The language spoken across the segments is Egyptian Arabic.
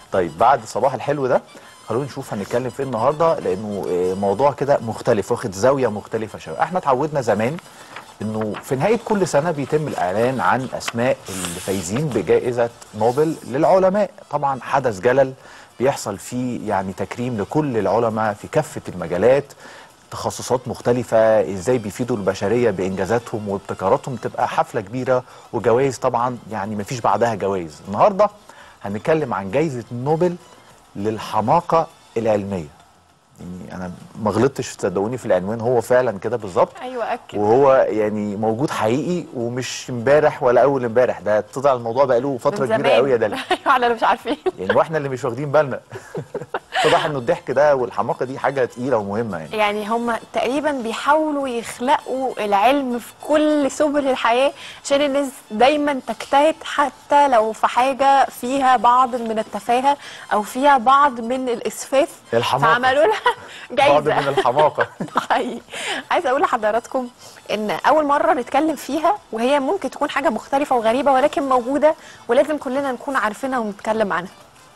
طيب بعد الصباح الحلو ده خلونا نشوف هنتكلم في إيه النهارده لانه آه، موضوع كده مختلف واخد زاويه مختلفه شويه احنا اتعودنا زمان انه في نهايه كل سنه بيتم الاعلان عن اسماء الفايزين بجائزه نوبل للعلماء طبعا حدث جلل بيحصل فيه يعني تكريم لكل العلماء في كافه المجالات تخصصات مختلفة ازاي بيفيدوا البشرية بانجازاتهم وابتكاراتهم تبقى حفلة كبيرة وجوائز طبعا يعني مفيش بعدها جوائز النهاردة هنتكلم عن جائزة نوبل للحماقة العلمية يعني انا ما غلطتش صدقوني في العنوان هو فعلا كده بالظبط ايوه اكد وهو يعني موجود حقيقي ومش امبارح ولا اول امبارح ده طلع الموضوع بقى له فتره من كبيره زمان. قوي يا داليا ايوه احنا اللي مش عارفين يعني واحنا اللي مش واخدين بالنا اتضح انه الضحك ده والحماقه دي حاجه تقيله ومهمه يعني يعني هم تقريبا بيحاولوا يخلقوا العلم في كل سبل الحياة عشان الناس دايما تجتهد حتى لو في حاجة فيها بعض من التفاهة أو فيها بعض من الإسفاف الحماقة. فعملوا لها بعض جايزة من الحماقه حقيقي عايزه اقول لحضراتكم ان اول مره نتكلم فيها وهي ممكن تكون حاجه مختلفه وغريبه ولكن موجوده ولازم كلنا نكون عارفينها ونتكلم عنها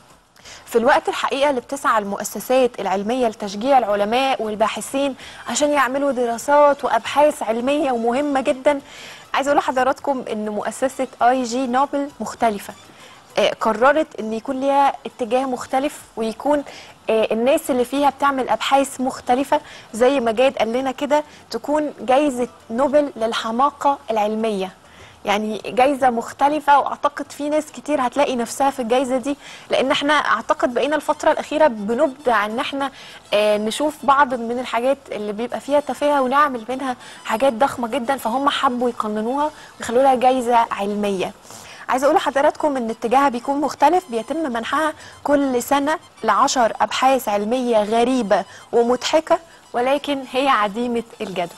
في الوقت الحقيقه اللي بتسعى المؤسسات العلميه لتشجيع العلماء والباحثين عشان يعملوا دراسات وابحاث علميه ومهمه جدا عايزه اقول لحضراتكم ان مؤسسه اي جي نوبل مختلفه آه، قررت ان يكون ليها اتجاه مختلف ويكون آه، الناس اللي فيها بتعمل ابحاث مختلفه زي ما جاد قال لنا كده تكون جايزه نوبل للحماقه العلميه يعني جايزه مختلفه واعتقد في ناس كتير هتلاقي نفسها في الجايزه دي لان احنا اعتقد بقينا الفتره الاخيره بنبدع ان احنا آه، نشوف بعض من الحاجات اللي بيبقى فيها تفاهه ونعمل منها حاجات ضخمه جدا فهم حبوا يقننوها ويخلوا لها جايزه علميه عايزه اقول لحضراتكم ان اتجاهها بيكون مختلف بيتم منحها كل سنه لعشر ابحاث علميه غريبه ومضحكه ولكن هي عديمه الجدوى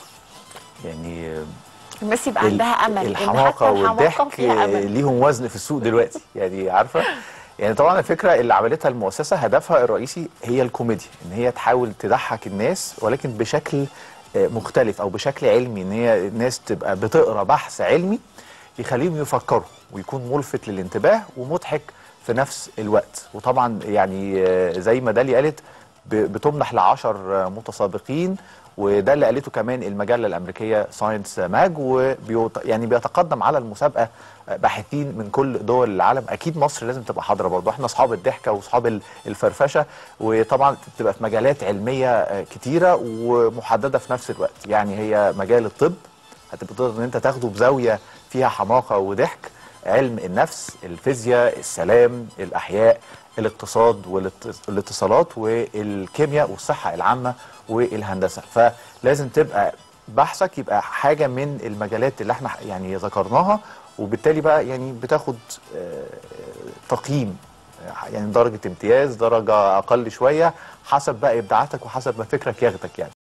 يعني الناس يبقى ال- عندها امل إن الحماقه حتى الحماقة والضحك فيها امل ليهم وزن في السوق دلوقتي يعني عارفه يعني طبعا الفكره اللي عملتها المؤسسه هدفها الرئيسي هي الكوميديا ان هي تحاول تضحك الناس ولكن بشكل آه، مختلف او بشكل علمي ان هي الناس تبقى بتقرا بحث علمي يخليهم يفكروا ويكون ملفت للانتباه ومضحك في نفس الوقت وطبعا يعني آه، زي ما دالي قالت ب- بتمنح لعشر آه، متسابقين وده اللي قالته كمان المجله الامريكيه ساينس ماج وبيوت يعني بيتقدم على المسابقه آه، باحثين من كل دول العالم اكيد مصر لازم تبقى حاضره برضه احنا اصحاب الضحكه واصحاب ال- الفرفشه وطبعا بتبقى في مجالات علميه آه، كتيره ومحدده في نفس الوقت يعني هي مجال الطب هتبقى تقدر ان انت تاخده بزاويه فيها حماقه وضحك علم النفس الفيزياء السلام الاحياء الاقتصاد والاتصالات والكيمياء والصحه العامه والهندسه فلازم تبقى بحثك يبقى حاجه من المجالات اللي احنا يعني ذكرناها وبالتالي بقى يعني بتاخد آه، تقييم يعني درجه امتياز درجه اقل شويه حسب بقى ابداعاتك وحسب ما فكرك ياخدك يعني